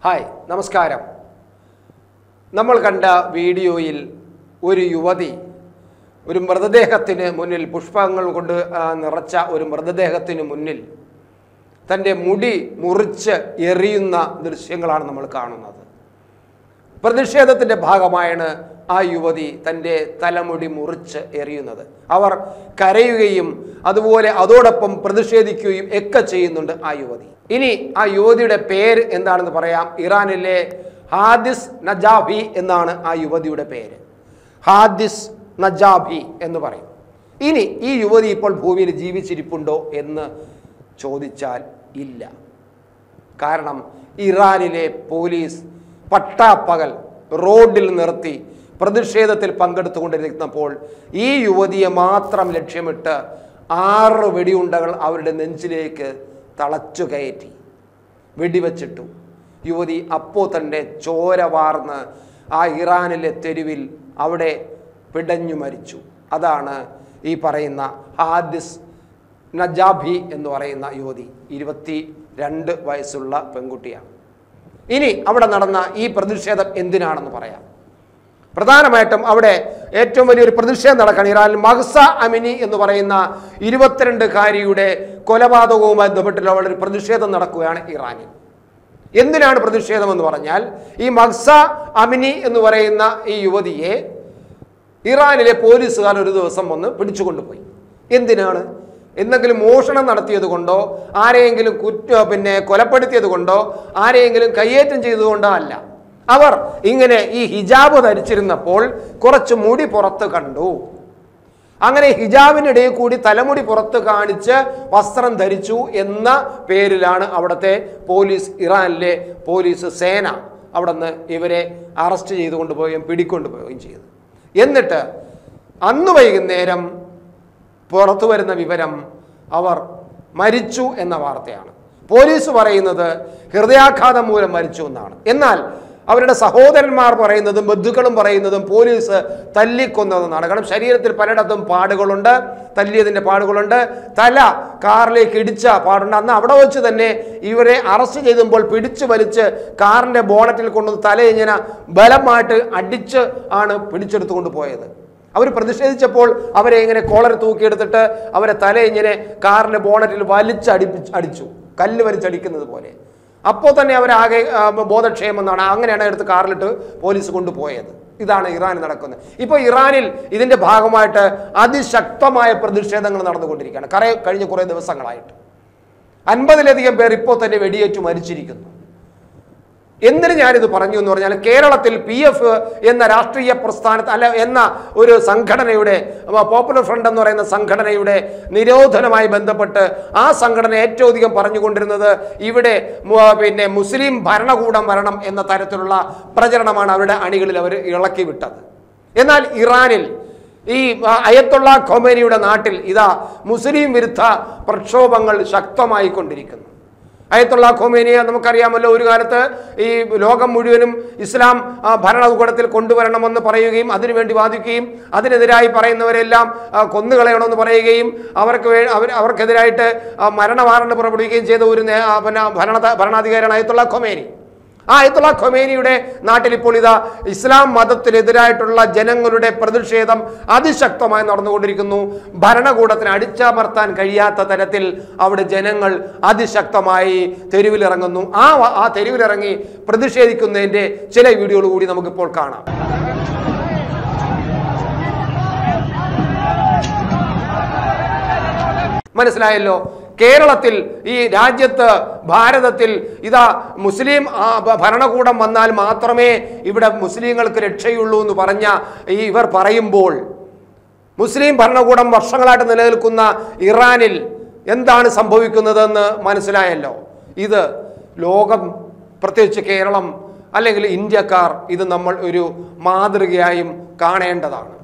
hi നമസ്കാരം നമ്മൾ കണ്ട വീഡിയോയിൽ ഒരു യുവതി ഒരു മൃതദേഹത്തിന് മുന്നിൽ പുഷ്പങ്ങൾ കൊണ്ട് ആ, നിറച്ച ഒരു മൃതദേഹത്തിന് മുന്നിൽ തൻ്റെ മുടി മുറിച്ച് എറിയുന്ന ദൃശ്യങ്ങളാണ് നമ്മൾ കാണുന്നത് പ്രതിഷേധത്തിൻ്റെ ഭാഗമായാണ് ആ യുവതി തൻ്റെ തലമുടി മുറിച്ച് എറിയുന്നത് അവർ കരയുകയും അതുപോലെ അതോടൊപ്പം പ്രതിഷേധിക്കുകയും ഒക്കെ ചെയ്യുന്നുണ്ട് ആ യുവതി ഇനി ആ യുവതിയുടെ പേര് എന്താണെന്ന് പറയാം ഇറാനിലെ ഹാദിസ് നജാബി എന്നാണ് ആ യുവതിയുടെ പേര് ഹാദിസ് നജാബി എന്ന് പറയും ഇനി ഈ യുവതി ഇപ്പോൾ ഭൂമിയിൽ ജീവിച്ചിരിപ്പുണ്ടോ എന്ന് ചോദിച്ചാൽ ഇല്ല കാരണം ഇറാനിലെ പോലീസ് പട്ടാപ്പകൽ റോഡിൽ നിർത്തി പ്രതിഷേധത്തിൽ പങ്കെടുത്തുകൊണ്ടിരിക്കുന്നപ്പോൾ ഈ യുവതിയെ മാത്രം ലക്ഷ്യമിട്ട് ആറ് വെടിയുണ്ടകൾ അവരുടെ നെഞ്ചിലേക്ക് തളച്ചു കയറ്റി വെടിവെച്ചിട്ടു യുവതി അപ്പോൾ തന്നെ ചോര വാർന്ന് ആ ഇറാനിലെ തെരുവിൽ അവിടെ പിടഞ്ഞു മരിച്ചു അതാണ് ഈ പറയുന്ന ഹാദിസ് നജാബി എന്ന് പറയുന്ന യുവതി ഇരുപത്തി രണ്ട് വയസ്സുള്ള പെൺകുട്ടിയാണ് ഇനി അവിടെ നടന്ന ഈ പ്രതിഷേധം എന്തിനാണെന്ന് പറയാം പ്രധാനമായിട്ടും അവിടെ ഏറ്റവും വലിയൊരു പ്രതിഷേധം നടക്കുകയാണ് ഇറാനിൽ മഹ്സ അമിനി എന്ന് പറയുന്ന ഇരുപത്തിരണ്ടുകാരിയുടെ കൊലപാതകവുമായി ബന്ധപ്പെട്ടുള്ള ഒരു പ്രതിഷേധം നടക്കുകയാണ് ഇറാനിൽ എന്തിനാണ് പ്രതിഷേധം എന്ന് പറഞ്ഞാൽ ഈ മഹ്സ അമിനി എന്ന് പറയുന്ന ഈ യുവതിയെ ഇറാനിലെ പോലീസുകാർ ഒരു ദിവസം വന്ന് പിടിച്ചുകൊണ്ടുപോയി എന്തിനാണ് എന്തെങ്കിലും മോഷണം നടത്തിയത് കൊണ്ടോ ആരെയെങ്കിലും കുറ്റ പിന്നെ കൊലപ്പെടുത്തിയത് കൊണ്ടോ ആരെയെങ്കിലും കയ്യേറ്റം ചെയ്തതുകൊണ്ടോ അല്ല അവർ ഇങ്ങനെ ഈ ഹിജാബ് ധരിച്ചിരുന്നപ്പോൾ കുറച്ച് മുടി പുറത്ത് കണ്ടു അങ്ങനെ ഹിജാബിനിടയിൽ കൂടി തലമുടി പുറത്ത് കാണിച്ച് വസ്ത്രം ധരിച്ചു എന്ന പേരിലാണ് അവിടുത്തെ പോലീസ് ഇറാനിലെ പോലീസ് സേന അവിടെ നിന്ന് ഇവരെ അറസ്റ്റ് ചെയ്ത് കൊണ്ടുപോവുകയും പിടിക്കൊണ്ടുപോവുകയും ചെയ്തു എന്നിട്ട് അന്ന് വൈകുന്നേരം പുറത്തു വരുന്ന വിവരം അവർ മരിച്ചു എന്ന വാർത്തയാണ് പോലീസ് പറയുന്നത് ഹൃദയാഘാതം മൂലം മരിച്ചു എന്നാണ് എന്നാൽ അവരുടെ സഹോദരന്മാർ പറയുന്നതും ബന്ധുക്കളും പറയുന്നതും പോലീസ് തല്ലിക്കൊന്നതെന്നാണ് കാരണം ശരീരത്തിൽ പലയിടത്തും പാടുകളുണ്ട് തല്ലിയതിൻ്റെ പാടുകളുണ്ട് തല കാറിലേക്ക് ഇടിച്ച പാടുണ്ട് അന്ന് അവിടെ വെച്ച് തന്നെ ഇവരെ അറസ്റ്റ് ചെയ്തുമ്പോൾ പിടിച്ചു വലിച്ച് കാറിൻ്റെ ബോണറ്റിൽ കൊണ്ടുവന്ന് തല ഇങ്ങനെ ബലമായിട്ട് അടിച്ച് ആണ് പിടിച്ചെടുത്തുകൊണ്ട് പോയത് അവർ പ്രതിഷേധിച്ചപ്പോൾ അവരെ ഇങ്ങനെ കോളർ തൂക്കിയെടുത്തിട്ട് അവരെ തല ഇങ്ങനെ കാറിന്റെ ബോണറ്റിൽ വലിച്ചടിപ്പിച്ച് അടിച്ചു കല്ല് വലിച്ചടിക്കുന്നത് പോലെ അപ്പോൾ തന്നെ അവരാകെ ആ, ബോധക്ഷയം എന്നാണ് അങ്ങനെയാണ് എടുത്ത് കാറിലിട്ട് പോലീസ് കൊണ്ടുപോയത് ഇതാണ് ഇറാനിൽ നടക്കുന്നത് ഇപ്പോൾ ഇറാനിൽ ഇതിന്റെ ഭാഗമായിട്ട് അതിശക്തമായ പ്രതിഷേധങ്ങൾ നടന്നുകൊണ്ടിരിക്കുകയാണ് കറേ കഴിഞ്ഞ കുറേ ദിവസങ്ങളായിട്ട് അൻപതിലധികം പേർ ഇപ്പോൾ തന്നെ വെടിയേറ്റു മരിച്ചിരിക്കുന്നു എന്തിന് ഞാനിത് പറഞ്ഞു എന്ന് പറഞ്ഞാൽ കേരളത്തിൽ പി എഫ് എന്ന രാഷ്ട്രീയ പ്രസ്ഥാനത്ത് അല്ല എന്ന ഒരു സംഘടനയുടെ പോപ്പുലർ ഫ്രണ്ട് എന്ന് പറയുന്ന സംഘടനയുടെ നിരോധനവുമായി ബന്ധപ്പെട്ട് ആ സംഘടന ഏറ്റവും അധികം പറഞ്ഞുകൊണ്ടിരുന്നത് ഇവിടെ മു- പിന്നെ മുസ്ലിം ഭരണകൂടം വരണം എന്ന തരത്തിലുള്ള പ്രചരണമാണ് അവരുടെ അണികളിൽ അവർ ഇളക്കി വിട്ടത് എന്നാൽ ഇറാനിൽ ഈ ആ, അയത്തുള്ള ഖൊമേനിയുടെ നാട്ടിൽ ഇതാ മുസ്ലിം വിരുദ്ധ പ്രക്ഷോഭങ്ങൾ ശക്തമായി കൊണ്ടിരിക്കുന്നു അയത്തുള്ള ഖൊമേനിയെ നമുക്കറിയാമല്ലോ ഒരു കാലത്ത് ഈ ലോകം മുഴുവനും ഇസ്ലാം ആ, ഭരണകൂടത്തിൽ കൊണ്ടുവരണമെന്ന് പറയുകയും അതിനുവേണ്ടി വാദിക്കുകയും അതിനെതിരായി പറയുന്നവരെല്ലാം ആ, കൊന്നുകളയണമെന്ന് പറയുകയും അവർക്ക് വേ അവർ അവർക്കെതിരായിട്ട് ആ, മരണ വാറണ്ട് പുറപ്പെടുവിക്കുകയും ചെയ്ത ഒരു നേ- ആ, പിന്നെ ഭരണ ഭരണാധികാരിയാണ് അയത്തുള്ള ഖൊമേനി ആ അയത്തുള്ള ഖൊമേനിയുടെ നാട്ടിൽ ഇപ്പോൾ ഇതാ ഇസ്ലാം മതത്തിനെതിരായിട്ടുള്ള ജനങ്ങളുടെ പ്രതിഷേധം അതിശക്തമായി നടന്നുകൊണ്ടിരിക്കുന്നു ഭരണകൂടത്തിന് അടിച്ചമർത്താൻ കഴിയാത്ത തരത്തിൽ അവിടെ ജനങ്ങൾ അതിശക്തമായി തെരുവിലിറങ്ങുന്നു ആ വ- ആ തെരുവിലിറങ്ങി പ്രതിഷേധിക്കുന്നതിൻ്റെ ചില വീഡിയോകൾ കൂടി നമുക്കിപ്പോൾ കാണാം മനസ്സിലായല്ലോ കേരളത്തിൽ ഈ രാജ്യത്ത് ഭാരതത്തിൽ ഇതാ മുസ്ലിം ആ, ഭ- ഭരണകൂടം വന്നാൽ മാത്രമേ ഇവിടെ മുസ്ലിങ്ങൾക്ക് രക്ഷയുള്ളൂ എന്ന് പറഞ്ഞ ഈ ഇവർ പറയുമ്പോൾ മുസ്ലിം ഭരണകൂടം വർഷങ്ങളായിട്ട് നിലനിൽക്കുന്ന ഇറാനിൽ എന്താണ് സംഭവിക്കുന്നതെന്ന് മനസ്സിലായല്ലോ ഇത് ലോകം പ്രത്യേകിച്ച് കേരളം അല്ലെങ്കിൽ ഇന്ത്യക്കാർ ഇത് നമ്മൾ ഒരു മാതൃകയായും കാണേണ്ടതാണ്